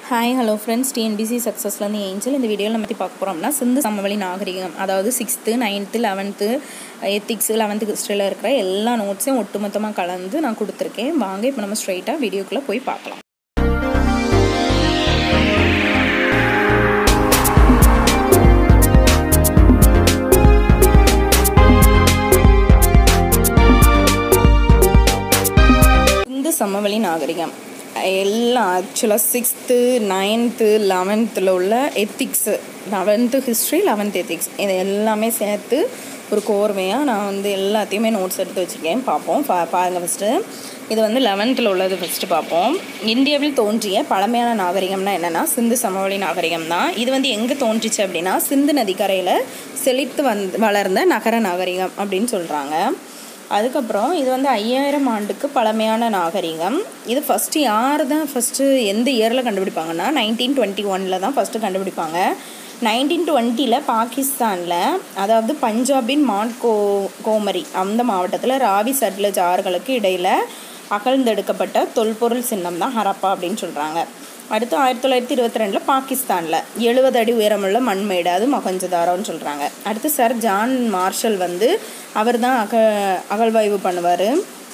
hi hello friends TNPSC சக்ஸஸ்லேருந்து Angel இந்த வீடியோவில் நம்ம பற்றி பார்க்க போகிறோம்னா சிந்து சமவெளி நாகரிகம் அதாவது sixth ninth eleventh ethics eleventh ஹிஸ்ட்ரியில் இருக்கிற எல்லா நோட்ஸையும் ஒட்டுமொத்தமாக கலந்து நான் கொடுத்துருக்கேன் வாங்க இப்போ நம்ம ஸ்ட்ரைட்டாக வீடியோக்குள்ளே போய் பார்க்கலாம் சிந்து சமவெளி நாகரிகம் எல்லாம் ஆக்சுவலாக சிக்ஸ்த்து நைன்த்து லெவன்த்தில் உள்ள ethics eleventh history eleventh ethics இது எல்லாமே சேர்த்து ஒரு கோர்வையாக நான் வந்து எல்லாத்தையுமே நோட்ஸ் எடுத்து வச்சுருக்கேன் பார்ப்போம் பா பாருங்கள் ஃபஸ்ட்டு இது வந்து லெவன்த்தில் உள்ளது ஃபஸ்ட்டு பார்ப்போம் இந்தியாவில் தோன்றிய பழமையான நாகரிகம்னா என்னென்னா சிந்து சமவெளி நாகரிகம் தான் இது வந்து எங்கே தோன்றிச்சு அப்படின்னா சிந்து நதிக்கரையில் செழித்து வந்து வளர்ந்த நகர நாகரிகம் அப்படின்னு சொல்கிறாங்க அதுக்கப்புறம் இது வந்து ஐயாயிரம் ஆண்டுக்கு பழமையான நாகரிகம் இது ஃபஸ்ட்டு யார் தான் ஃபஸ்ட்டு எந்த இயரில் கண்டுபிடிப்பாங்கன்னா நைன்டீன் டுவெண்ட்டி ஒனில் தான் ஃபஸ்ட்டு கண்டுபிடிப்பாங்க நைன்டீன் டுவெண்ட்டியில் பாகிஸ்தானில் அதாவது பஞ்சாபின் மான் கோ கோமரி அந்த மாவட்டத்தில் ராவி சட்லஜ் ஆறுகளுக்கு இடையில் அகழ்ந்தெடுக்கப்பட்ட தொல்பொருள் சின்னம் தான் ஹரப்பா அப்படின்னு சொல்கிறாங்க அடுத்து ஆயிரத்தி தொள்ளாயிரத்தி இருபத்தி ரெண்டில் பாகிஸ்தானில் எழுபது அடி உயரமுள்ள மண்மேடு அது மொகஞ்சதாரோன்னு சொல்கிறாங்க அடுத்து சார் ஜான் மார்ஷல் வந்து அவர் தான் அக அகழ்வாய்வு பண்ணுவார்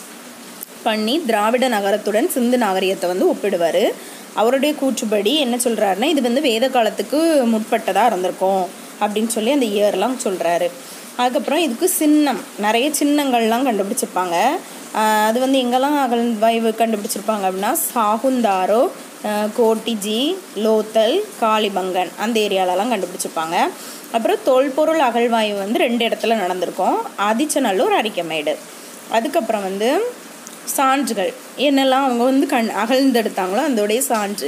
பண்ணி திராவிட நகரத்துடன் சிந்து நாகரிகத்தை வந்து ஒப்பிடுவார் அவருடைய கூற்றுப்படி என்ன சொல்கிறாருன்னா இது வந்து வேத காலத்துக்கு முற்பட்டதாக இருந்திருக்கும் அப்படின்னு சொல்லி அந்த இயர்லாம் சொல்கிறாரு அதுக்கப்புறம் இதுக்கு சின்னம் நிறைய சின்னங்கள்லாம் கண்டுபிடிச்சிருப்பாங்க அது வந்து எங்கெல்லாம் அகழ்வாய்வு கண்டுபிடிச்சிருப்பாங்க அப்படின்னா சாகுந்தாரோ கோட்டிஜி லோத்தல் காளிபங்கன் அந்த ஏரியாலலாம் கண்டுபிடிச்சிருப்பாங்க அப்புறம் தொல்பொருள் அகழ்வாய்வு வந்து ரெண்டு இடத்துல நடந்திருக்கும் ஆதிச்சநல்லூர் அரிக்கமேடு அதுக்கப்புறம் வந்து சான்றுகள் என்னெல்லாம் அவங்க வந்து கண் அகழ்ந்தெடுத்தாங்களோ அதோடைய சான்று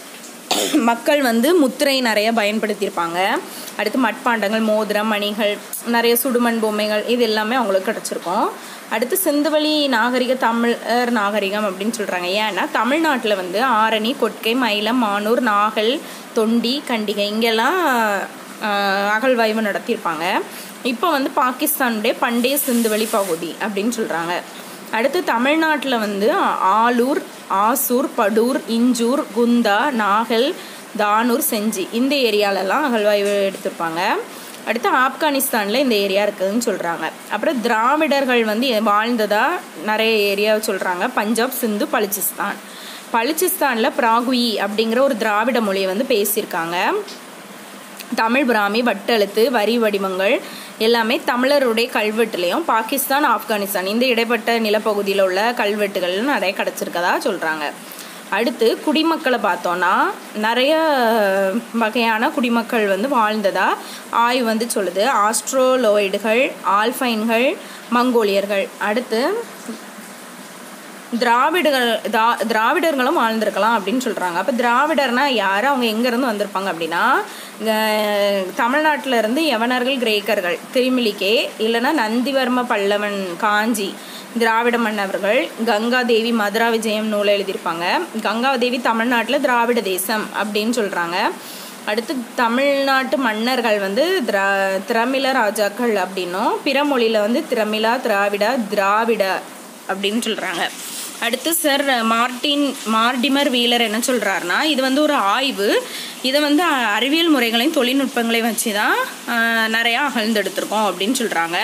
மக்கள் வந்து முத்திரை நிறைய பயன்படுத்தியிருப்பாங்க அடுத்து மட்பாண்டங்கள் மோதிரம் மணிகள் நிறைய சுடுமண் பொம்மைகள் இது எல்லாமே அவங்களுக்கு கிடச்சிருக்கும் அடுத்து சிந்துவெளி நாகரிக தமிழர் நாகரிகம் அப்படின்னு சொல்கிறாங்க ஏன்னா தமிழ்நாட்டில் வந்து ஆரணி கொட்கை மயிலம் மானூர் நாகல் தொண்டி கண்டிகை இங்கெல்லாம் அகழ்வாய்வு நடத்தியிருப்பாங்க இப்போ வந்து பாகிஸ்தானுடைய பண்டைய சிந்துவெளி பகுதி அப்படின்னு சொல்கிறாங்க அடுத்து தமிழ்நாட்டில் வந்து ஆலூர் ஆசூர் படூர் இஞ்சூர் குந்தா நாகல் தானூர் செஞ்சி இந்த ஏரியாலெல்லாம் அகழ்வாய்வு எடுத்திருப்பாங்க அடுத்து ஆப்கானிஸ்தானில் இந்த ஏரியா இருக்குதுன்னு சொல்கிறாங்க அப்புறம் திராவிடர்கள் வந்து வாழ்ந்ததாக நிறைய ஏரியாவை சொல்கிறாங்க பஞ்சாப் சிந்து பலுச்சிஸ்தான் பலுச்சிஸ்தானில் பிராகுயி அப்படிங்கிற ஒரு திராவிட மொழியை வந்து பேசியிருக்காங்க தமிழ் பிராமி வட்டெழுத்து வரி வடிவங்கள் எல்லாமே தமிழருடைய கல்வெட்டுலேயும் பாகிஸ்தான் ஆப்கானிஸ்தான் இந்த இடைப்பட்ட நிலப்பகுதியில் உள்ள கல்வெட்டுகள் நிறைய கிடச்சிருக்கதா சொல்கிறாங்க அடுத்து குடிமக்களை பார்த்தோன்னா நிறைய வகையான குடிமக்கள் வந்து வாழ்ந்ததா ஆய்வு வந்து சொல்லுது ஆஸ்ட்ரோலோயிடுகள் ஆல்ஃபைன்கள் மங்கோலியர்கள் அடுத்து திராவிடர்கள் தா திராவிடர்களும் வாழ்ந்திருக்கலாம் அப்படின்னு சொல்கிறாங்க அப்போ திராவிடர்னா யார் அவங்க எங்கேருந்து வந்திருப்பாங்க அப்படின்னா தமிழ்நாட்டில் இருந்து யவனர்கள் கிரேக்கர்கள் திருமிலிக்கே இல்லைன்னா நந்திவர்ம பல்லவன் காஞ்சி திராவிட மன்னவர்கள் கங்காதேவி மதுரா விஜயம் நூலை எழுதியிருப்பாங்க கங்காதேவி தமிழ்நாட்டில் திராவிட தேசம் அப்படின்னு சொல்கிறாங்க அடுத்து தமிழ்நாட்டு மன்னர்கள் வந்து திரா திரமிழ ராஜாக்கள் அப்படின்னும் பிற மொழியில் வந்து திரமிழா திராவிடா திராவிட அப்படின்னு சொல்கிறாங்க அடுத்து சார் மார்டின் மார்டிமர் வீலர் என்ன சொல்கிறாருன்னா இது வந்து ஒரு ஆய்வு இதை வந்து அறிவியல் முறைகளையும் தொழில்நுட்பங்களையும் வச்சு தான் நிறையா அகழ்ந்தெடுத்திருக்கோம் அப்படின்னு சொல்கிறாங்க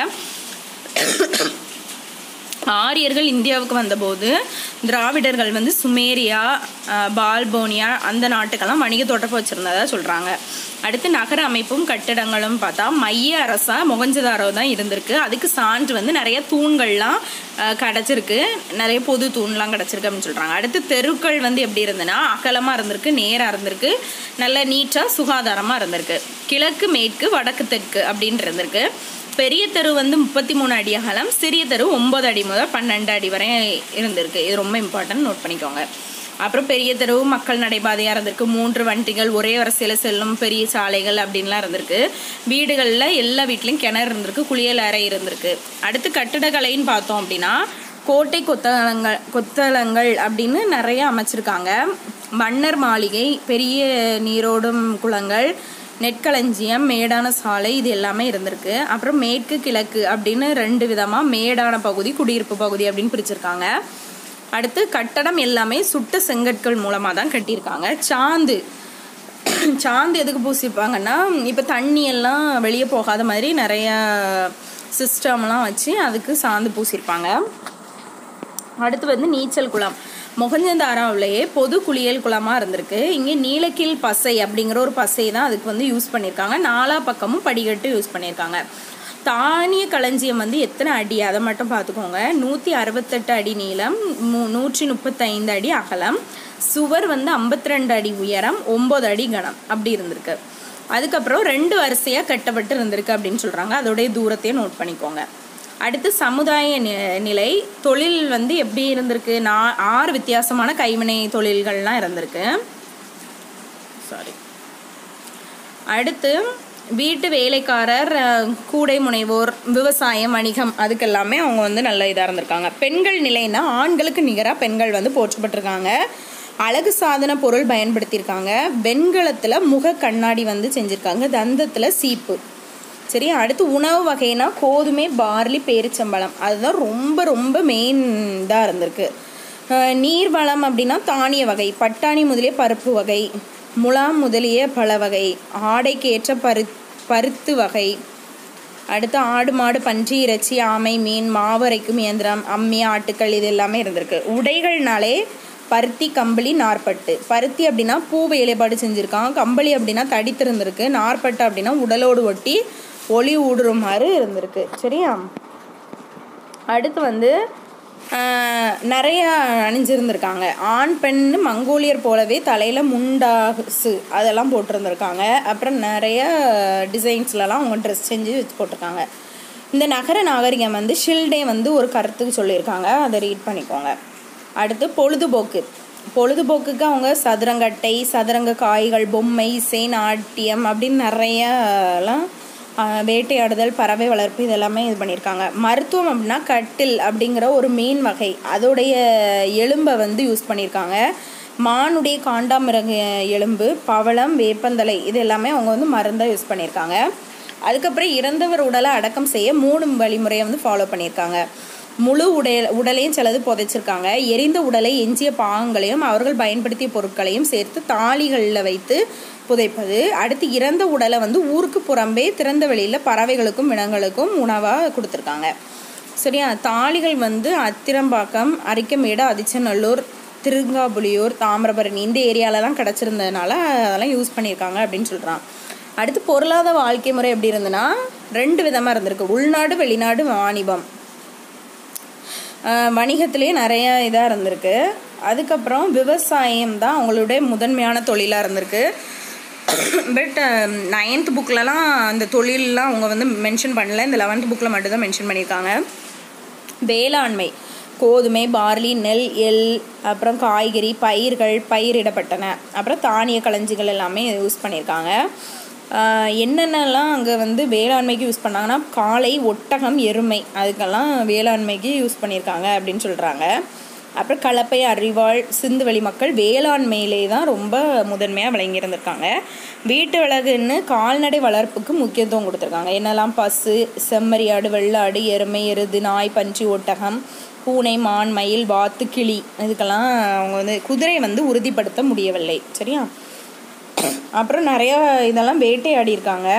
ஆரியர்கள் இந்தியாவுக்கு வந்தபோது திராவிடர்கள் வந்து சுமேரியா பால்போனியா அந்த நாட்டுக்கெல்லாம் வணிக தொடர்பு வச்சுருந்ததா சொல்கிறாங்க அடுத்து நகர அமைப்பும் கட்டிடங்களும் பார்த்தா மைய அரசா மொகஞ்சதாரோ தான் இருந்திருக்கு அதுக்கு சான்று வந்து நிறைய தூண்கள்லாம் கிடச்சிருக்கு நிறைய பொது தூண்லாம் கிடச்சிருக்கு அப்படின்னு சொல்கிறாங்க அடுத்து தெருக்கள் வந்து எப்படி இருந்ததுன்னா அகலமாக இருந்திருக்கு நேராக இருந்திருக்கு நல்ல நீட்டாக சுகாதாரமாக இருந்திருக்கு கிழக்கு மேற்கு வடக்கு தெற்கு அப்படின்னு இருந்திருக்கு பெரிய தெரு வந்து முப்பத்தி மூணு அடி அகலம் சிறிய தெரு ஒம்பது அடி முதல் பன்னெண்டு அடி வரை இருந்திருக்கு இது ரொம்ப இம்பார்ட்டன்ட் நோட் பண்ணிக்கோங்க அப்புறம் பெரிய தெரு மக்கள் நடைபாதையாக இருந்திருக்கு மூன்று வண்டிகள் ஒரே வரிசையில் செல்லும் பெரிய சாலைகள் அப்படின்லாம் இருந்திருக்கு வீடுகளில் எல்லா வீட்லேயும் கிணறு இருந்திருக்கு குளியல் அறை இருந்திருக்கு அடுத்து கட்டிடக்கலைன்னு பார்த்தோம் அப்படின்னா கோட்டை கொத்தளங்கள் கொத்தளங்கள் அப்படின்னு நிறைய அமைச்சிருக்காங்க மன்னர் மாளிகை பெரிய நீரோடும் குளங்கள் நெற்களஞ்சியம் மேடான சாலை இது எல்லாமே இருந்திருக்கு அப்புறம் மேற்கு கிழக்கு அப்படின்னு ரெண்டு விதமாக மேடான பகுதி குடியிருப்பு பகுதி அப்படின்னு பிரிச்சிருக்காங்க அடுத்து கட்டடம் எல்லாமே சுட்ட செங்கற்கள் மூலமாக தான் கட்டியிருக்காங்க சாந்து சாந்து எதுக்கு பூசிப்பாங்கன்னா இப்போ தண்ணி எல்லாம் வெளியே போகாத மாதிரி நிறைய சிஸ்டம்லாம் வச்சு அதுக்கு சாந்து பூசியிருப்பாங்க அடுத்து வந்து நீச்சல் குளம் மொகஞ்சந்தாராவிலேயே பொது குளியல் குளமாக இருந்திருக்கு இங்கே நீலக்கீழ் பசை அப்படிங்கிற ஒரு பசை தான் அதுக்கு வந்து யூஸ் பண்ணியிருக்காங்க நாலா பக்கமும் படிக்கட்டு யூஸ் பண்ணியிருக்காங்க தானிய களஞ்சியம் வந்து எத்தனை அடி அதை மட்டும் பார்த்துக்கோங்க நூற்றி அறுபத்தெட்டு அடி நீளம் மு நூற்றி முப்பத்தைந்து அடி அகலம் சுவர் வந்து ஐம்பத்தி ரெண்டு அடி உயரம் ஒம்பது அடி கனம் அப்படி இருந்திருக்கு அதுக்கப்புறம் ரெண்டு வரிசையாக கட்டப்பட்டு இருந்திருக்கு அப்படின்னு சொல்கிறாங்க அதோடைய தூரத்தையும் நோட் பண்ணிக்கோங்க அடுத்து சமுதாய நி நிலை தொழில் வந்து எப்படி இருந்திருக்கு நான் ஆறு வித்தியாசமான கைவினை தொழில்கள்லாம் இருந்திருக்கு சாரி அடுத்து வீட்டு வேலைக்காரர் அஹ், கூடை முனைவோர் விவசாயம் வணிகம் அதுக்கெல்லாமே அவங்க வந்து நல்ல இதாக இருந்திருக்காங்க பெண்கள் நிலைன்னா ஆண்களுக்கு நிகராக பெண்கள் வந்து போற்றப்பட்டிருக்காங்க அழகு சாதன பொருள் பயன்படுத்தியிருக்காங்க வெண்கலத்தில் முக கண்ணாடி வந்து செஞ்சுருக்காங்க தந்தத்தில் சீப்பு சரி அடுத்து உணவு வகைனா கோதுமை பார்லி பேரிச்சம்பழம் அதுதான் ரொம்ப ரொம்ப மெயின் இதாக இருந்திருக்கு அஹ் நீர் வளம் அப்படின்னா தானிய வகை பட்டாணி முதலிய பருப்பு வகை முலாம் முதலிய பல வகை ஆடைக்கு ஏற்ற பரு பருத்து வகை அடுத்து ஆடு மாடு பன்றி இறைச்சி ஆமை மீன் மாவரைக்கும் இயந்திரம் அம்மி ஆட்டுக்கள் இது எல்லாமே இருந்திருக்கு உடைகள்னாலே பருத்தி கம்பளி நார்பட்டு பருத்தி அப்படின்னா பூ வேலைப்பாடு செஞ்சுருக்கான் கம்பளி அப்படின்னா தடித்திருந்திருக்கு நார்பட்டு அப்படின்னா உடலோடு ஒட்டி ஒளி ஊடுருமாறு இருந்திருக்கு சரியா அடுத்து வந்து ஆஹ், நிறைய அணிஞ்சிருந்திருக்காங்க ஆண் பெண் மங்கோலியர் போலவே தலையில் முண்டாசு அதெல்லாம் போட்டிருந்திருக்காங்க அப்புறம் நிறைய டிசைன்ஸ்லலாம் அவங்க ட்ரெஸ் செஞ்சு வச்சு போட்டிருக்காங்க இந்த நகர நாகரிகம் வந்து ஷில்டே வந்து ஒரு கருத்துக்கு சொல்லியிருக்காங்க அதை ரீட் பண்ணிக்கோங்க அடுத்து பொழுதுபோக்கு பொழுதுபோக்குக்கு அவங்க சதுரங்கட்டை சதுரங்க காய்கள் பொம்மை இசை நாட்டியம் அப்படின்னு நிறையலாம் ஆஹ், வேட்டையாடுதல் பறவை வளர்ப்பு இதெல்லாமே இது பண்ணியிருக்காங்க மருத்துவம் அப்படின்னா கட்டில் அப்படிங்கிற ஒரு மீன் வகை அதோடைய எலும்பை வந்து யூஸ் பண்ணியிருக்காங்க மானுடைய காண்டாமிருக எலும்பு பவளம் வேப்பந்தலை இது எல்லாமே அவங்க வந்து மருந்தாக யூஸ் பண்ணியிருக்காங்க அதுக்கப்புறம் இறந்தவர் உடலை அடக்கம் செய்ய மூணு வழிமுறையை வந்து ஃபாலோ பண்ணியிருக்காங்க முழு உடல் உடலையும் சிலது புதைச்சிருக்காங்க எரிந்த உடலை எஞ்சிய பாகங்களையும் அவர்கள் பயன்படுத்திய பொருட்களையும் சேர்த்து தாளிகளில் வைத்து புதைப்பது அடுத்து இறந்த உடலை வந்து ஊருக்கு புறம்பே திறந்த வெளியில் பறவைகளுக்கும் விலங்குகளுக்கும் உணவாக கொடுத்துருக்காங்க சரியா தாளிகள் வந்து அத்திரம்பாக்கம் அரிக்கமேடு அதிச்சநல்லூர் திருங்காபுலியூர் தாமிரபரணி இந்த ஏரியாலலாம் கிடச்சிருந்ததுனால அதெல்லாம் யூஸ் பண்ணியிருக்காங்க அப்படின்னு சொல்கிறான் அடுத்து பொருளாதார வாழ்க்கை முறை எப்படி இருந்ததுன்னா ரெண்டு விதமாக இருந்திருக்கு உள்நாடு வெளிநாடு வாணிபம் ஆஹ் வணிகத்திலே நிறைய இதாக இருந்திருக்கு அதுக்கப்புறம் விவசாயம் தான் அவங்களுடைய முதன்மையான தொழிலாக இருந்திருக்கு பட் நைன்த் புக்லலாம் அந்த தொழிலெலாம் அவங்க வந்து மென்ஷன் பண்ணல இந்த லெவன்த் புக்கில் மட்டும்தான் மென்ஷன் பண்ணியிருக்காங்க வேளாண்மை கோதுமை பார்லி நெல் எள் அப்புறம் காய்கறி பயிர்கள் பயிரிடப்பட்டன அப்புறம் தானிய களஞ்சிகள் எல்லாமே யூஸ் பண்ணியிருக்காங்க ஆஹ் என்னென்னலாம் அங்கே வந்து வேளாண்மைக்கு யூஸ் பண்ணாங்கன்னா காளை ஒட்டகம் எருமை அதுக்கெல்லாம் வேளாண்மைக்கு யூஸ் பண்ணியிருக்காங்க அப்படின்னு சொல்கிறாங்க அப்புறம் கலப்பை அறிவாள் சிந்துவெளி மக்கள் வேளாண்மையிலே தான் ரொம்ப முதன்மையாக விளங்கியிருந்திருக்காங்க வீட்டு விலகுன்னு கால்நடை வளர்ப்புக்கு முக்கியத்துவம் கொடுத்துருக்காங்க என்னெல்லாம் பசு செம்மறியாடு வெள்ளாடு எருமை எருது நாய் பன்றி ஒட்டகம் பூனை மான் மயில் வாத்து கிளி இதுக்கெல்லாம் அவங்க வந்து குதிரை வந்து உறுதிப்படுத்த முடியவில்லை சரியா அப்புறம் நிறைய இதெல்லாம் வேட்டையாடி இருக்காங்க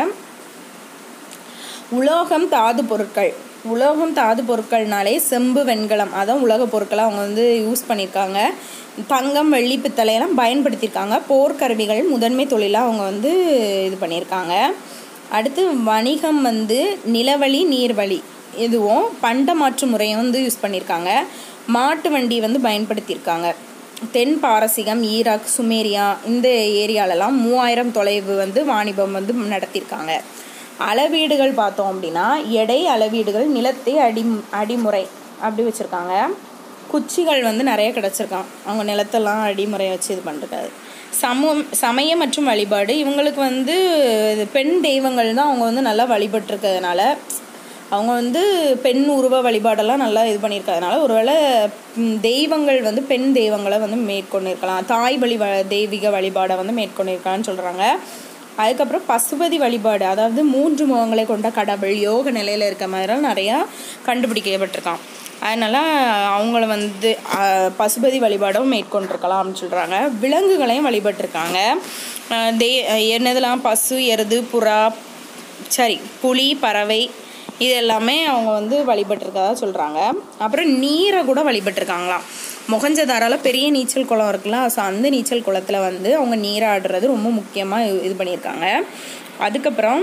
உலோகம் தாது பொருட்கள் உலோகம் தாது பொருட்கள்னாலே செம்பு வெண்கலம் அதான் உலக பொருட்களை அவங்க வந்து யூஸ் பண்ணியிருக்காங்க தங்கம் வெள்ளி பித்தளையெல்லாம் பயன்படுத்தியிருக்காங்க போர்க்கருவிகள் முதன்மை தொழிலாக அவங்க வந்து இது பண்ணியிருக்காங்க அடுத்து வணிகம் வந்து நிலவழி நீர்வழி இதுவும் பண்ட மாற்று முறையை வந்து யூஸ் பண்ணியிருக்காங்க மாட்டு வண்டி வந்து பயன்படுத்தியிருக்காங்க தென் பாரசீகம் ஈராக் சுமேரியா இந்த ஏரியாலலாம் மூவாயிரம் தொலைவு வந்து வாணிபம் வந்து நடத்தியிருக்காங்க அளவீடுகள் பார்த்தோம் அப்படின்னா எடை அளவீடுகள் நிலத்தை அடி அடிமுறை அப்படி வச்சுருக்காங்க குச்சிகள் வந்து நிறைய கிடச்சிருக்கான் அவங்க நிலத்தெல்லாம் அடிமுறை வச்சு இது பண்ணுறது சமூகம் சமயம் மற்றும் வழிபாடு இவங்களுக்கு வந்து இது பெண் தெய்வங்கள் தான் அவங்க வந்து நல்லா வழிபட்டிருக்கிறதுனால அவங்க வந்து பெண் உருவ வழிபாடெல்லாம் நல்லா இது பண்ணியிருக்கிறதுனால ஒருவேளை ம், தெய்வங்கள் வந்து பெண் தெய்வங்களை வந்து மேற்கொண்டிருக்கலாம் தாய் வழி வ தெய்வீக வழிபாடை வந்து மேற்கொண்டிருக்கலாம்னு சொல்கிறாங்க அதுக்கப்புறம் பசுபதி வழிபாடு அதாவது மூன்று முகங்களை கொண்ட கடவுள் யோக நிலையில் இருக்க மாதிரிலாம் நிறையா கண்டுபிடிக்கப்பட்டிருக்கான் அதனால் அவங்கள வந்து அஹ், பசுபதி வழிபாடும் மேற்கொண்டிருக்கலாம் அப்படின்னு சொல்கிறாங்க விலங்குகளையும் வழிபட்டிருக்காங்க அஹ், தே என்னதெல்லாம் பசு எருது புறா சரி புலி பறவை இது எல்லாமே அவங்க வந்து வழிபட்டிருக்கதா சொல்கிறாங்க அப்புறம் நீரை கூட வழிபட்டிருக்காங்களாம் மொகஞ்சதாரால பெரிய நீச்சல் குளம் இருக்குல்ல ஸோ அந்த நீச்சல் குளத்தில் வந்து அவங்க நீராடுறது ரொம்ப முக்கியமாக இது பண்ணியிருக்காங்க அதுக்கப்புறம்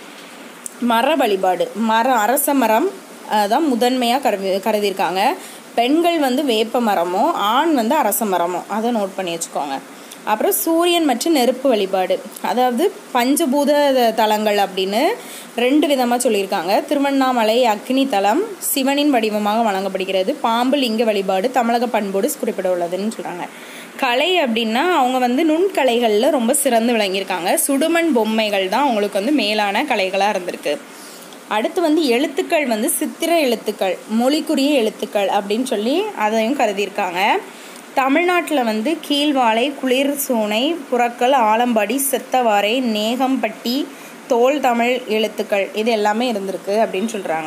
மர வழிபாடு மரம் அரச மரம் அஹ், தான் முதன்மையாக கருதி கருதியிருக்காங்க பெண்கள் வந்து வேப்ப மரமோ ஆண் வந்து அரச மரமோ அதை நோட் பண்ணி வச்சுக்கோங்க அப்புறம் சூரியன் மற்றும் நெருப்பு வழிபாடு அதாவது பஞ்சபூத தலங்கள் அப்படின்னு ரெண்டு விதமாக சொல்லியிருக்காங்க திருவண்ணாமலை அக்னி தலம் சிவனின் வடிவமாக வழங்கப்படுகிறது பாம்பு லிங்க வழிபாடு தமிழக பண்போடு குறிப்பிட உள்ளதுன்னு சொல்கிறாங்க கலை அப்படின்னா அவங்க வந்து நுண்கலைகளில் ரொம்ப சிறந்து விளங்கியிருக்காங்க சுடுமண் பொம்மைகள் தான் அவங்களுக்கு வந்து மேலான கலைகளாக இருந்திருக்கு அடுத்து வந்து எழுத்துக்கள் வந்து சித்திர எழுத்துக்கள் மொழிக்குரிய எழுத்துக்கள் அப்படின்னு சொல்லி அதையும் கருதியிருக்காங்க தமிழ்நாட்டில் வந்து கீழ்வாலை குளிர் சோனை புறக்கல் ஆலம்பாடி செத்தவாரை நேகம்பட்டி தோல் தமிழ் எழுத்துக்கள் இது எல்லாமே இருந்திருக்கு அப்படின்னு சொல்கிறாங்க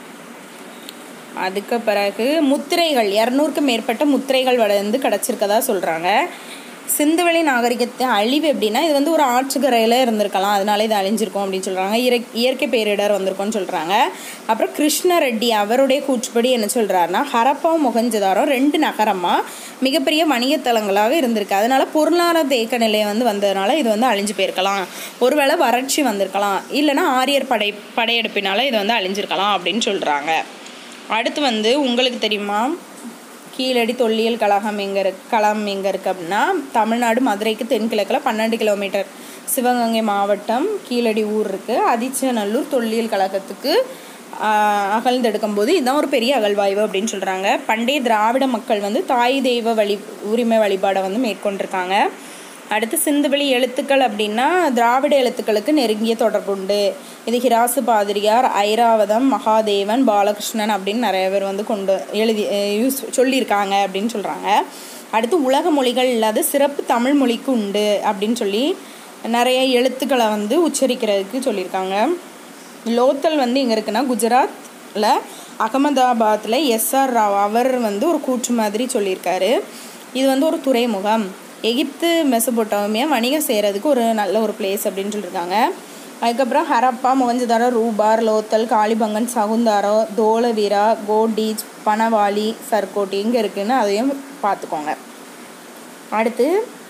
அதுக்கு பிறகு முத்திரைகள் இரநூறுக்கு மேற்பட்ட முத்திரைகள் வந்து கிடச்சிருக்கதா சொல்கிறாங்க சிந்துவெளி நாகரிகத்தை அழிவு எப்படின்னா இது வந்து ஒரு ஆற்றுக்கரையில் இருந்திருக்கலாம் அதனால இது அழிஞ்சிருக்கும் அப்படின்னு சொல்கிறாங்க இயற்கை இயற்கை பேரிடர் வந்திருக்கும்னு சொல்கிறாங்க அப்புறம் கிருஷ்ண ரெட்டி அவருடைய கூற்றுப்படி என்ன சொல்கிறாருன்னா ஹரப்பாவும் மொகஞ்சதாரம் ரெண்டு நகரமாக மிகப்பெரிய வணிகத்தலங்களாக இருந்திருக்கு அதனால பொருளாதார தேக்க நிலையம் வந்து வந்ததுனால இது வந்து அழிஞ்சு போயிருக்கலாம் ஒருவேளை வறட்சி வந்திருக்கலாம் இல்லைன்னா ஆரியர் படை படையெடுப்பினால இது வந்து அழிஞ்சிருக்கலாம் அப்படின்னு சொல்கிறாங்க அடுத்து வந்து உங்களுக்கு தெரியுமா கீழடி தொல்லியல் கழகம் எங்கே இருக்கு களம் எங்கே இருக்குது அப்படின்னா தமிழ்நாடு மதுரைக்கு தென்கிழக்கில் பன்னெண்டு கிலோமீட்டர் சிவகங்கை மாவட்டம் கீழடி ஊர் இருக்குது அதிச்சநல்லூர் தொல்லியல் கழகத்துக்கு ஆஹ், அகழ்ந்தெடுக்கும் போது இதுதான் ஒரு பெரிய அகழ்வாய்வு அப்படின்னு சொல்கிறாங்க பண்டைய திராவிட மக்கள் வந்து தாய் தெய்வ வழி உரிமை வழிபாடை வந்து மேற்கொண்டிருக்காங்க அடுத்து சிந்துவெளி எழுத்துக்கள் அப்படின்னா திராவிட எழுத்துக்களுக்கு நெருங்கிய தொடர்புண்டு இது ஹிராசு பாதிரியார் ஐராவதம் மகாதேவன் பாலகிருஷ்ணன் அப்படின்னு நிறைய பேர் வந்து கொண்டு எழுதி அஹ் யூஸ் சொல்லியிருக்காங்க அப்படின்னு சொல்கிறாங்க அடுத்து உலக மொழிகள் இல்லாத சிறப்பு தமிழ் மொழிக்கு உண்டு அப்படின்னு சொல்லி நிறைய எழுத்துக்களை வந்து உச்சரிக்கிறதுக்கு சொல்லியிருக்காங்க லோத்தல் வந்து எங்கே இருக்குன்னா குஜராத்தில் அகமதாபாத்தில் எஸ்ஆர் ராவ் அவர் வந்து ஒரு கூற்று மாதிரி சொல்லியிருக்காரு இது வந்து ஒரு துறைமுகம் எகிப்து மெசபோட்டாமியா வணிகம் செய்கிறதுக்கு ஒரு நல்ல ஒரு பிளேஸ் அப்படின்னு சொல்லியிருக்காங்க அதுக்கப்புறம் ஹரப்பா மொகஞ்சதாரோ ரூபார் லோத்தல் காளிபங்கன் சகுந்தாரோ தோலவீரா கோடீஜ் பனவாலி சர்கோட்டி எங்கே இருக்குன்னு அதையும் பார்த்துக்கோங்க அடுத்து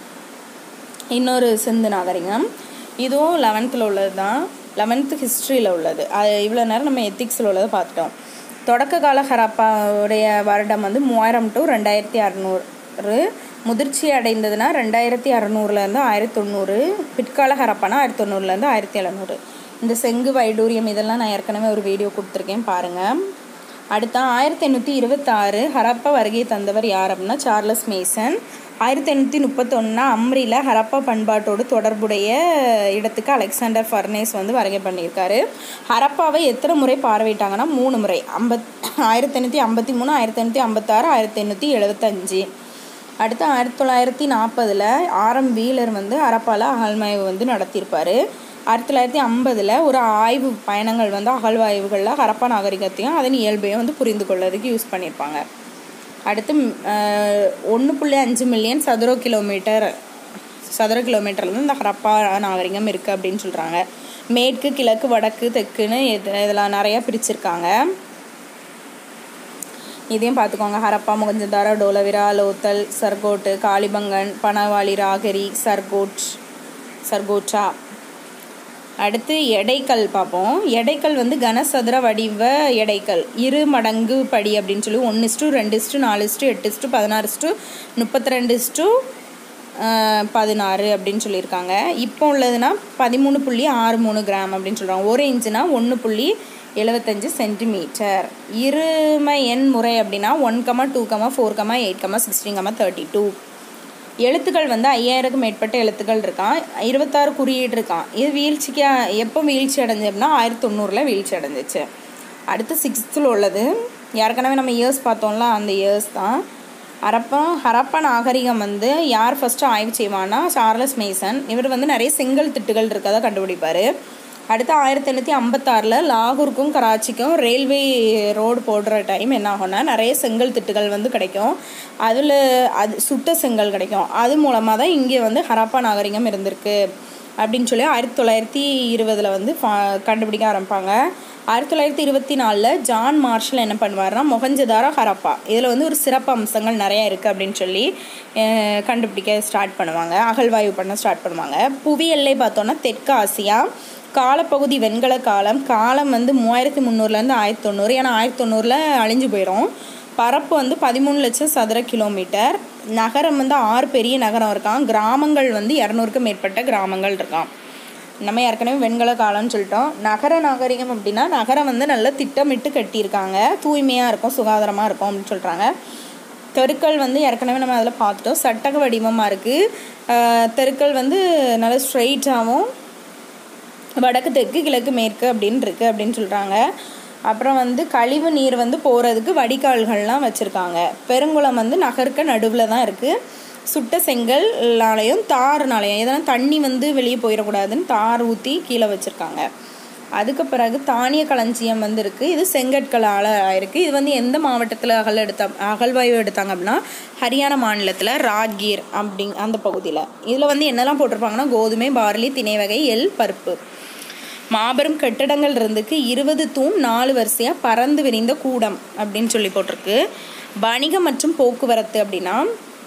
இன்னொரு சிந்து நாகரிகம் இதுவும் லெவன்த்தில் உள்ளது தான் லெவன்த்து ஹிஸ்ட்ரியில் உள்ளது அது இவ்வளோ நேரம் நம்ம எத்திக்ஸில் உள்ளதை பார்த்துட்டோம் தொடக்க கால ஹரப்பாவுடைய வருடம் வந்து மூவாயிரம் டு ரெண்டாயிரத்தி அறநூறு முதிர்ச்சி அடைந்ததுன்னா ரெண்டாயிரத்தி அறநூறுலேருந்து ஆயிரத்தி தொண்ணூறு பிற்கால ஹரப்பானா ஆயிரத்தி தொண்ணூறுலேருந்து ஆயிரத்தி எழுநூறு இந்த செங்கு வைடூரியம் இதெல்லாம் நான் ஏற்கனவே ஒரு வீடியோ கொடுத்துருக்கேன் பாருங்கள் அடுத்த ஆயிரத்தி எண்ணூற்றி இருபத்தாறு ஹரப்பா வருகை தந்தவர் யார் அப்படின்னா சார்லஸ் மேசன் ஆயிரத்தி எண்ணூற்றி முப்பத்தொன்னா அம்ரியில் ஹரப்பா பண்பாட்டோடு தொடர்புடைய இடத்துக்கு அலெக்சாண்டர் ஃபர்னேஸ் வந்து வருகை பண்ணியிருக்காரு ஹரப்பாவை எத்தனை முறை பார்வையிட்டாங்கன்னா மூணு முறை ஐம்பத் ஆயிரத்தி எண்ணூற்றி ஐம்பத்தி மூணு ஆயிரத்தி எண்ணூற்றி ஐம்பத்தாறு ஆயிரத்தி எண்ணூற்றி எழுபத்தஞ்சு அடுத்து ஆயிரத்தி தொள்ளாயிரத்தி நாற்பதில் ஆரம் வீலர் வந்து ஹரப்பாவில் அகழ்மாய்வு வந்து நடத்தியிருப்பார் ஆயிரத்தி தொள்ளாயிரத்தி ஐம்பதில் ஒரு ஆய்வு பயணங்கள் வந்து அகழ்வாய்வுகளில் ஹரப்பா நாகரிகத்தையும் அதன் இயல்பையும் வந்து புரிந்து கொள்வதுக்கு யூஸ் பண்ணியிருப்பாங்க அடுத்து ஒன்று புள்ளி அஞ்சு மில்லியன் சதுர கிலோமீட்டர் சதுர கிலோமீட்டரில் வந்து இந்த ஹரப்பா நாகரிகம் இருக்குது அப்படின்னு சொல்கிறாங்க மேற்கு கிழக்கு வடக்கு தெற்குன்னு இது இதெல்லாம் நிறையா பிரிச்சிருக்காங்க இதையும் பார்த்துக்கோங்க ஹரப்பா முகஞ்சதாரா டோலவிரா லோத்தல் சர்கோட்டு காளிபங்கன் பனவாளி ராகரி சர்கோட் சர்கோச்சா அடுத்து எடைக்கல் பார்ப்போம் எடைக்கல் வந்து கனசதுர வடிவ எடைக்கல் இரு மடங்கு படி அப்படின்னு சொல்லி ஒன்று இஸ்டு ரெண்டு இஸ்டு நாலு இஸ்டு எட்டு இஸ்டு பதினாறு இஸ்டு முப்பத்தி ரெண்டு இஸ்டு பதினாறு அப்படின்னு சொல்லியிருக்காங்க இப்போ உள்ளதுன்னா பதிமூணு புள்ளி ஆறு மூணு கிராம் அப்படின்னு சொல்கிறாங்க ஒரு இன்ச்சுனா ஒன்று புள்ளி எழுபத்தஞ்சு சென்டிமீட்டர் இரும எண் முறை அப்படின்னா one comma two comma four comma eight comma sixteen comma thirty two எழுத்துக்கள் வந்து ஐயாயிரக்கும் மேற்பட்ட எழுத்துக்கள் இருக்கான் இருபத்தாறு குறியீடு இருக்கான் இது வீழ்ச்சிக்கு எப்போ வீழ்ச்சி அடைஞ்சு அப்படின்னா ஆயிரத்தி தொண்ணூறில் வீழ்ச்சி அடைஞ்சிச்சு அடுத்து சிக்ஸ்த்தில் உள்ளது ஏற்கனவே நம்ம இயர்ஸ் பார்த்தோம்ல அந்த இயர்ஸ் தான் ஹரப்பா ஹரப்பா நாகரிகம் வந்து யார் ஃபஸ்ட்டு ஆய்வு செய்வான்னா சார்லஸ் மேசன் இவர் வந்து நிறைய செங்கல் திட்டுகள் இருக்கதை கண்டுபிடிப்பார் அடுத்து ஆயிரத்தி எண்ணூற்றி ஐம்பத்தாறில் லாகூருக்கும் கராச்சிக்கும் ரயில்வே ரோடு போடுற டைம் என்ன ஆகும்னா நிறைய செங்கல் திட்டுகள் வந்து கிடைக்கும் அதில் அது சுட்ட செங்கல் கிடைக்கும் அது மூலமாக தான் இங்கே வந்து ஹராப்பா நாகரிகம் இருந்திருக்கு அப்படின்னு சொல்லி ஆயிரத்தி தொள்ளாயிரத்தி இருபதில் வந்து ஃபா- கண்டுபிடிக்க ஆரம்பிப்பாங்க ஆயிரத்தி தொள்ளாயிரத்தி இருபத்தி நாலில் ஜான் மார்ஷல் என்ன பண்ணுவார்னா மொஹஞ்சதாரோ ஹரப்பா இதில் வந்து ஒரு சிறப்பு அம்சங்கள் நிறைய இருக்குது அப்படின்னு சொல்லி அஹ், கண்டுபிடிக்க ஸ்டார்ட் பண்ணுவாங்க அகழ்வாய்வு பண்ண ஸ்டார்ட் பண்ணுவாங்க புவியெல்லை பார்த்தோன்னா தெற்கு ஆசியா காலப்பகுதி வெண்கல காலம் காலம் வந்து மூவாயிரத்தி முந்நூறுலேருந்து ஆயிரத்தி தொண்ணூறு ஏன்னா ஆயிரத்தி தொண்ணூறில் அழிஞ்சு போயிடும் பரப்பு வந்து பதிமூணு லட்சம் சதுர கிலோமீட்டர் நகரம் வந்து ஆறு பெரிய நகரம் இருக்கான் கிராமங்கள் வந்து இரநூறுக்கும் மேற்பட்ட கிராமங்கள் இருக்கான் நம்ம ஏற்கனவே வெண்கல காலம்னு சொல்லிட்டோம் நகர நாகரிகம் அப்படின்னா நகரம் வந்து நல்லா திட்டமிட்டு கட்டியிருக்காங்க தூய்மையாக இருக்கும் சுகாதாரமாக இருக்கும் அப்படின்னு சொல்கிறாங்க தெருக்கள் வந்து ஏற்கனவே நம்ம அதில் பார்த்துட்டோம் சட்டக வடிவமாக இருக்குது தெருக்கள் வந்து நல்லா ஸ்ட்ரெயிட்டாகவும் வடக்கு தெற்கு கிழக்கு மேற்கு அப்படின்னு இருக்குது அப்படின்னு சொல்கிறாங்க அப்புறம் வந்து கழிவு நீர் வந்து போகிறதுக்கு வடிகால்கள்லாம் வச்சுருக்காங்க பெருங்குளம் வந்து நகருக்கு நடுவில் தான் இருக்குது சுட்ட செங்கல்னாலையும் தாறுனாலையும் எதனா தண்ணி வந்து வெளியே போயிடக்கூடாதுன்னு தார் ஊற்றி கீழே வச்சுருக்காங்க அதுக்கு பிறகு தானிய களஞ்சியம் வந்து இருக்குது இது செங்கற்களால் ஆயிருக்கு இது வந்து எந்த மாவட்டத்தில் அகல் எடுத்த அகழ்வாய்வு எடுத்தாங்க அப்படின்னா ஹரியானா மாநிலத்தில் ராட்கீர் அப்படிங் அந்த பகுதியில் இதில் வந்து என்னெல்லாம் போட்டிருப்பாங்கன்னா கோதுமை பார்லி திணை வகை எள் பருப்பு மாபெரும் கட்டிடங்கள் இருந்துக்கு இருபது தூண் நாலு வரிசையாக பறந்து விரிந்த கூடம் அப்படின்னு சொல்லி போட்டிருக்கு வணிகம் மற்றும் போக்குவரத்து அப்படின்னா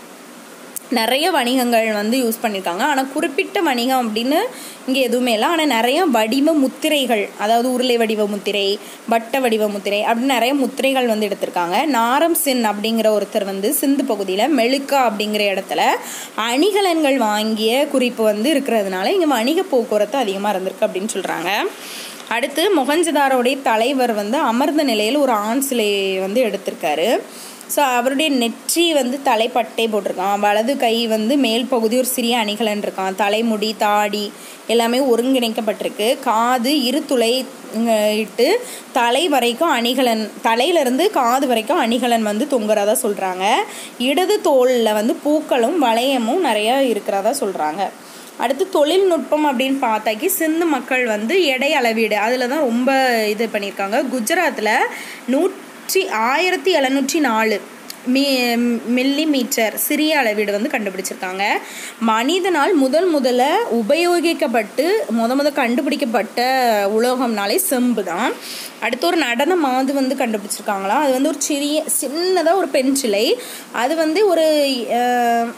நிறைய வணிகங்கள் வந்து யூஸ் பண்ணியிருக்காங்க ஆனால் குறிப்பிட்ட வணிகம் அப்படின்னு இங்கே எதுவுமே இல்லை ஆனால் நிறைய வடிவ முத்திரைகள் அதாவது உருளை வடிவ முத்திரை வட்ட வடிவ முத்திரை அப்படின்னு நிறைய முத்திரைகள் வந்து எடுத்திருக்காங்க நாரம் சின் அப்படிங்கிற ஒருத்தர் வந்து சிந்து பகுதியில் மெழுக்கா அப்படிங்கிற இடத்துல அணிகலன்கள் வாங்கிய குறிப்பு வந்து இருக்கிறதுனால இங்கே வணிக போக்குவரத்து அதிகமாக இருந்திருக்கு அப்படின்னு சொல்கிறாங்க அடுத்து மொகஞ்சதாரோடைய தலைவர் வந்து அமர்ந்த நிலையில் ஒரு ஆண் சிலை வந்து எடுத்திருக்காரு ஸோ அவருடைய நெற்றி வந்து தலைப்பட்டை போட்டிருக்கான் வலது கை வந்து மேல் பகுதி ஒரு சிறிய அணிகலன் இருக்கான் தலைமுடி தாடி எல்லாமே ஒருங்கிணைக்கப்பட்டிருக்கு காது இரு துளை இங்க இட்டு தலை வரைக்கும் அணிகலன் தலையிலேருந்து காது வரைக்கும் அணிகலன் வந்து தொங்குறதா சொல்கிறாங்க இடது தோலில் வந்து பூக்களும் வளையமும் நிறைய இருக்கிறதா சொல்கிறாங்க அடுத்து தொழில்நுட்பம் அப்படின்னு பார்த்தாக்கி சிந்து மக்கள் வந்து எடை அளவீடு அதில் தான் ரொம்ப இது பண்ணியிருக்காங்க குஜராத்தில் நூற்றி ஆயிரத்தி எழுநூற்றி நாலு மீ மில்லி மீட்டர் சிறிய அளவீடு வந்து கண்டுபிடிச்சிருக்காங்க மனிதனால் முதல் முதல்ல உபயோகிக்கப்பட்டு முத முத கண்டுபிடிக்கப்பட்ட உலோகம்னாலே செம்பு தான் அடுத்து ஒரு நடன மாது வந்து கண்டுபிடிச்சிருக்காங்களா அது வந்து ஒரு சிறிய சின்னதாக ஒரு பெண் சிலை அது வந்து ஒரு அஹ்,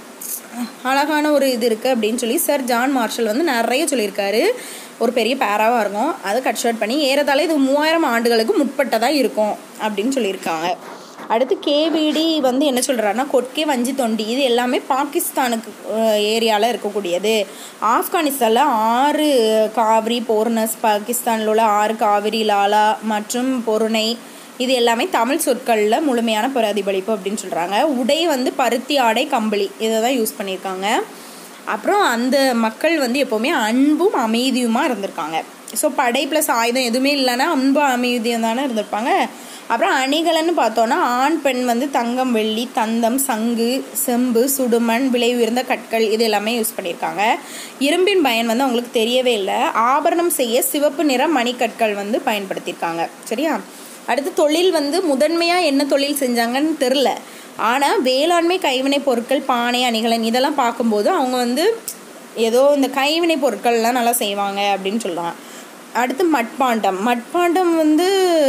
அழகான ஒரு இது இருக்குது அப்படின்னு சொல்லி சார் ஜான் மார்ஷல் வந்து நிறைய சொல்லியிருக்காரு ஒரு பெரிய பேராவாக இருக்கும் அதை கட் ஷர்ட் பண்ணி ஏறத்தாழ இது மூவாயிரம் ஆண்டுகளுக்கு முற்பட்டதாக இருக்கும் அப்படின்னு சொல்லியிருக்காங்க அடுத்து கேவிடி வந்து என்ன சொல்கிறாருன்னா கொட்கே வஞ்சி தொண்டி இது எல்லாமே பாகிஸ்தானுக்கு ஏரியாவில் இருக்கக்கூடியது ஆப்கானிஸ்தானில் ஆறு காவிரி போர்னஸ் பாகிஸ்தானில் உள்ள ஆறு காவிரி லாலா மற்றும் பொருணை இது எல்லாமே தமிழ் சொற்களில் முழுமையான பிரதிபலிப்பு அப்படின்னு சொல்கிறாங்க உடை வந்து பருத்தி ஆடை கம்பளி இதை தான் யூஸ் பண்ணியிருக்காங்க அப்புறம் அந்த மக்கள் வந்து எப்போவுமே அன்பும் அமைதியுமாக இருந்திருக்காங்க ஸோ படை ப்ளஸ் ஆயுதம் எதுவுமே இல்லைன்னா அன்பு அமைதியும் தானே இருந்திருப்பாங்க அப்புறம் அணிகலன்னு பார்த்தோன்னா ஆண் பெண் வந்து தங்கம் வெள்ளி தந்தம் சங்கு செம்பு சுடுமண் விலை உயர்ந்த கற்கள் இது எல்லாமே யூஸ் பண்ணியிருக்காங்க இரும்பின் பயன் வந்து அவங்களுக்கு தெரியவே இல்லை ஆபரணம் செய்ய சிவப்பு நிற மணிக்கற்கள் வந்து பயன்படுத்தியிருக்காங்க சரியா அடுத்து தொழில் வந்து முதன்மையாக என்ன தொழில் செஞ்சாங்கன்னு தெரில ஆனால் வேளாண்மை கைவினை பொருட்கள் பானை அணிகலன் இதெல்லாம் பார்க்கும்போது அவங்க வந்து ஏதோ இந்த கைவினை பொருட்கள்லாம் நல்லா செய்வாங்க அப்படின்னு சொல்லலாம் அடுத்து மட்பாண்டம் மட்பாண்டம் வந்து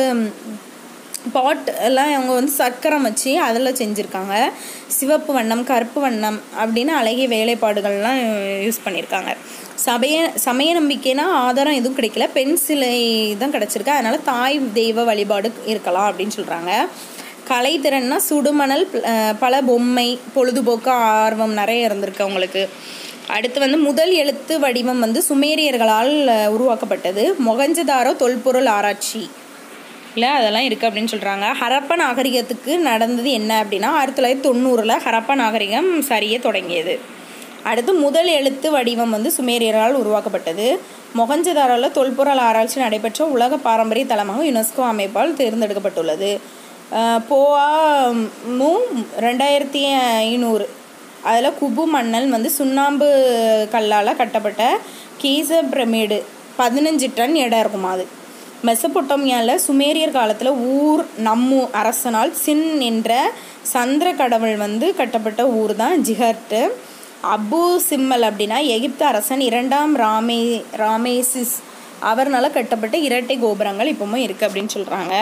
பாட் எல்லாம் அவங்க வந்து சக்கரம் வச்சு அதில் செஞ்சுருக்காங்க சிவப்பு வண்ணம் கருப்பு வண்ணம் அப்படின்னு அழகிய வேலைப்பாடுகள்லாம் யூஸ் பண்ணியிருக்காங்க சமய சமய நம்பிக்கைனா ஆதாரம் எதுவும் கிடைக்கல பெண் சிலை தான் கிடச்சிருக்கு அதனால் தாய் தெய்வ வழிபாடு இருக்கலாம் அப்படின்னு சொல்கிறாங்க கலைத்திறன்னா சுடுமணல் அஹ், பல பொம்மை பொழுதுபோக்கு ஆர்வம் நிறைய இருந்திருக்கு அவங்களுக்கு அடுத்து வந்து முதல் எழுத்து வடிவம் வந்து சுமேரியர்களால் அஹ், உருவாக்கப்பட்டது மொகஞ்சதாரோ தொல்பொருள் ஆராய்ச்சி இல்லை அதெல்லாம் இருக்குது அப்படின்னு சொல்கிறாங்க ஹரப்பா நாகரிகத்துக்கு நடந்தது என்ன அப்படின்னா ஆயிரத்தி தொள்ளாயிரத்தி தொண்ணூறில் ஹரப்பா நாகரிகம் சரிய தொடங்கியது அடுத்து முதல் எழுத்து வடிவம் வந்து சுமேரியரால் உருவாக்கப்பட்டது மொகஞ்சதாரோவில் தொல்பொருள் ஆராய்ச்சி நடைபெற்ற உலக பாரம்பரிய தலமாக யுனெஸ்கோ அமைப்பால் தேர்ந்தெடுக்கப்பட்டுள்ளது அஹ் போஆ மு ரெண்டாயிரத்தி ஐநூறு அதில் குபு மன்னல் வந்து சுண்ணாம்பு கல்லால் கட்டப்பட்ட கீச பிரமிடு பதினஞ்சு டன் இடம் இருக்குமா அது மெசபொட்டோமியாவில் சுமேரியர் காலத்தில் ஊர் நம்மு அரசனால் சின் என்ற சந்திர கடவுள் வந்து கட்டப்பட்ட ஊர் தான் ஜிஹர்ட்டு அபு சிம்மல் அப்படின்னா எகிப்து அரசன் இரண்டாம் ராமே ராமேசிஸ் அவர்னால கட்டப்பட்ட இரட்டை கோபுரங்கள் இப்பவும் இருக்குது அப்படின்னு சொல்கிறாங்க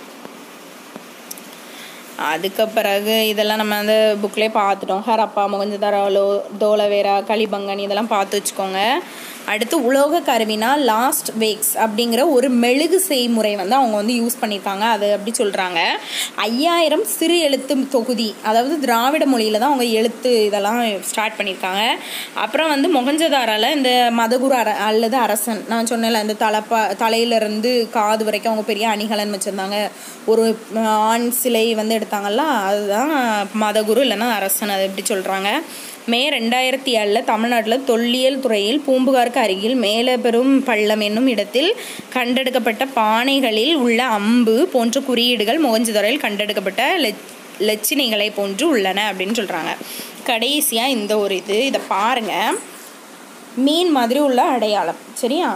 அதுக்கு பிறகு இதெல்லாம் நம்ம அந்த புக்லேயே பார்த்துட்டோம் ஹரப்பா முகஞ்சதாராலோ தோலவேரா கலிபங்கன் இதெல்லாம் பார்த்து வச்சுக்கோங்க அடுத்து உலோக கருவினா லாஸ்ட் வேக்ஸ் அப்படிங்கிற ஒரு மெழுகு செய்முறை வந்து அவங்க வந்து யூஸ் பண்ணியிருக்காங்க அது அப்படி சொல்கிறாங்க ஐயாயிரம் சிறு எழுத்து தொகுதி அதாவது திராவிட மொழியில் தான் அவங்க எழுத்து இதெல்லாம் ஸ்டார்ட் பண்ணியிருக்காங்க அப்புறம் வந்து மொகஞ்சதாரால இந்த மதகுரு அர அல்லது அரசன் நான் சொன்னேன்ல இந்த தலைப்பா தலையிலேருந்து காது வரைக்கும் அவங்க பெரிய அணிகலன் வச்சுருந்தாங்க ஒரு ஆண் சிலை வந்து எடுத்தாங்கல்ல அதுதான் மதகுரு இல்லைன்னா அரசன் அது எப்படி சொல்கிறாங்க மே ரெண்டாயிரத்தி ஏழில் தமிழ்நாட்டில் தொல்லியல் துறையில் பூம்புகாருக்கு அருகில் மேலபெரும் பள்ளம் என்னும் இடத்தில் கண்டெடுக்கப்பட்ட பானைகளில் உள்ள அம்பு போன்ற குறியீடுகள் மொகஞ்சதுறையில் கண்டெடுக்கப்பட்ட லெச் லட்சணிகளை போன்று உள்ளன அப்படின்னு சொல்கிறாங்க கடைசியாக இந்த ஒரு இது இதை பாருங்கள் மீன் மாதிரி உள்ள அடையாளம் சரியா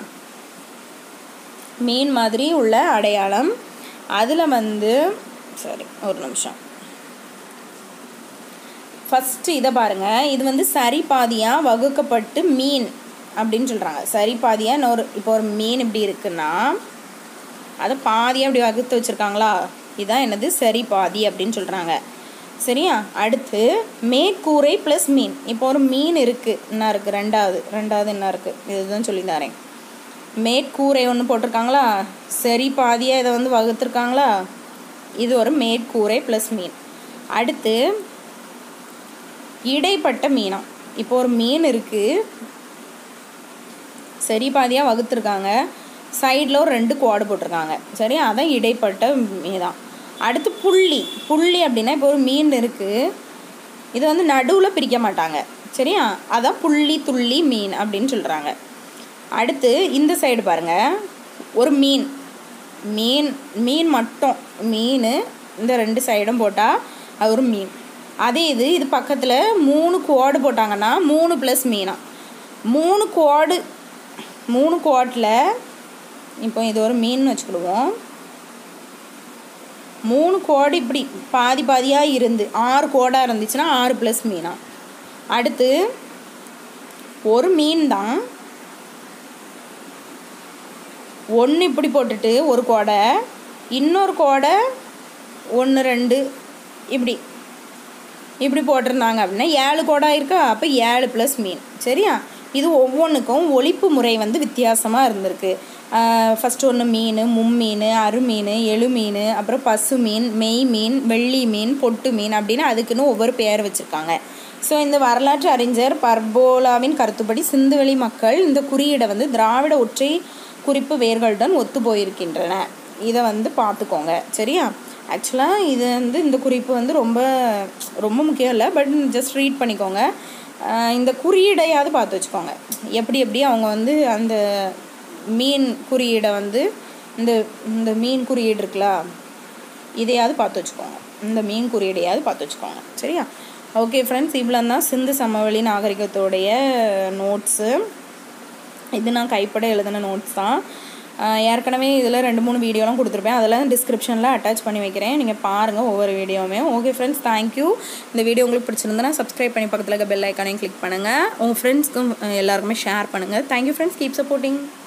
மீன் மாதிரி உள்ள அடையாளம் அதில் வந்து சரி ஒரு நிமிஷம் ஃபஸ்ட்டு இதை பாருங்கள் இது வந்து சரி பாதியாக வகுக்கப்பட்டு மீன் அப்படின்னு சொல்கிறாங்க சரி பாதியாக இன்னொரு இப்போ ஒரு மீன் இப்படி இருக்குன்னா அதை பாதியாக இப்படி வகுத்து வச்சுருக்காங்களா இதுதான் என்னது சரி பாதி அப்படின்னு சொல்கிறாங்க சரியா அடுத்து மேற்கூரை ப்ளஸ் மீன் இப்போ ஒரு மீன் இருக்குது என்ன இருக்குது ரெண்டாவது ரெண்டாவது என்ன இருக்குது இதுதான் சொல்லி தரேன் மேற்கூரை ஒன்று போட்டிருக்காங்களா சரி பாதியாக இதை வந்து வகுத்துருக்காங்களா இது ஒரு மேற்கூரை ப்ளஸ் மீன் அடுத்து இடைப்பட்ட மீனா இப்போ ஒரு மீன் இருக்குது சரி பாதியாக வகுத்துருக்காங்க சைடில் ஒரு ரெண்டு கோடு போட்டிருக்காங்க சரி அதான் இடைப்பட்ட மீதான் அடுத்து புள்ளி புள்ளி அப்படின்னா இப்போ ஒரு மீன் இருக்குது இது வந்து நடுவில் பிரிக்க மாட்டாங்க சரியா அதான் புள்ளி துள்ளி மீன் அப்படின்னு சொல்கிறாங்க அடுத்து இந்த சைடு பாருங்கள் ஒரு மீன் மீன் மீன் மட்டும் மீன் இந்த ரெண்டு சைடும் போட்டால் அது ஒரு மீன் அதே இது இது பக்கத்தில் மூணு கோடு போட்டாங்கன்னா மூணு ப்ளஸ் மீனா மூணு கோடு மூணு கோட்டில் இப்போ இது ஒரு மீன் வச்சுக்கிடுவோம் மூணு கோடு இப்படி பாதி பாதியாக இருந்து ஆறு கோடாக இருந்துச்சுன்னா ஆறு ப்ளஸ் மீனா அடுத்து ஒரு மீன் தான் ஒன்று இப்படி போட்டுட்டு ஒரு கோடை இன்னொரு கோடை ஒன்று ரெண்டு இப்படி இப்படி போட்டிருந்தாங்க அப்படின்னா ஏழு கோடா இருக்கா அப்போ ஏழு ப்ளஸ் மீன் சரியா இது ஒவ்வொன்றுக்கும் ஒழிப்பு முறை வந்து வித்தியாசமாக இருந்திருக்கு ஃபஸ்ட்டு ஒன்று மீன் மும்மீன் அருமீன் எழுமீன் அப்புறம் பசு மீன் மெய் மீன் வெள்ளி மீன் பொட்டு மீன் அப்படின்னு அதுக்குன்னு ஒவ்வொரு பேர் வச்சுருக்காங்க ஸோ இந்த வரலாற்று அறிஞர் பர்போலாவின் கருத்துப்படி சிந்துவெளி மக்கள் இந்த குறியீடை வந்து திராவிட ஒற்றை குறிப்பு வேர்களுடன் ஒத்து போயிருக்கின்றன இதை வந்து பார்த்துக்கோங்க சரியா ஆக்சுவலாக இது வந்து இந்த குறிப்பு வந்து ரொம்ப ரொம்ப முக்கியம் இல்லை பட் ஜஸ்ட் ரீட் பண்ணிக்கோங்க இந்த குறியீடையாவது பார்த்து வச்சுக்கோங்க எப்படி எப்படி அவங்க வந்து அந்த மீன் குறியீடை வந்து இந்த இந்த மீன் குறியீடு இருக்குல்ல இதையாவது பார்த்து வச்சுக்கோங்க இந்த மீன் குறியீடையாவது பார்த்து வச்சுக்கோங்க சரியா ஓகே ஃப்ரெண்ட்ஸ் இவ்வளோ தான் சிந்து சமவெளி நாகரிகத்தோடைய நோட்ஸு இது நான் கைப்பட எழுதின நோட்ஸ் தான் ஏற்கனவே இதில் ரெண்டு மூணு வீடியோலாம் கொடுத்துருப்பேன் அதெல்லாம் டிஸ்கிரிப்ஷனில் அட்டாச் பண்ணி வைக்கிறேன் நீங்கள் பாருங்கள் ஒவ்வொரு வீடியோவுமே ஓகே ஃப்ரெண்ட்ஸ் தேங்க்யூ இந்த வீடியோ உங்களுக்கு பிடிச்சிருந்தனா சப்ஸ்கிரைப் பண்ணி பக்கத்தில் இருக்க பெல் ஐக்கானையும் கிளிக் பண்ணுங்கள் உங்கள் ஃப்ரெண்ட்ஸ்க்கும் எல்லாருக்குமே ஷேர் பண்ணுங்கள் தேங்க்யூ ஃப்ரெண்ட்ஸ் கீப் சப்போர்ட்டிங்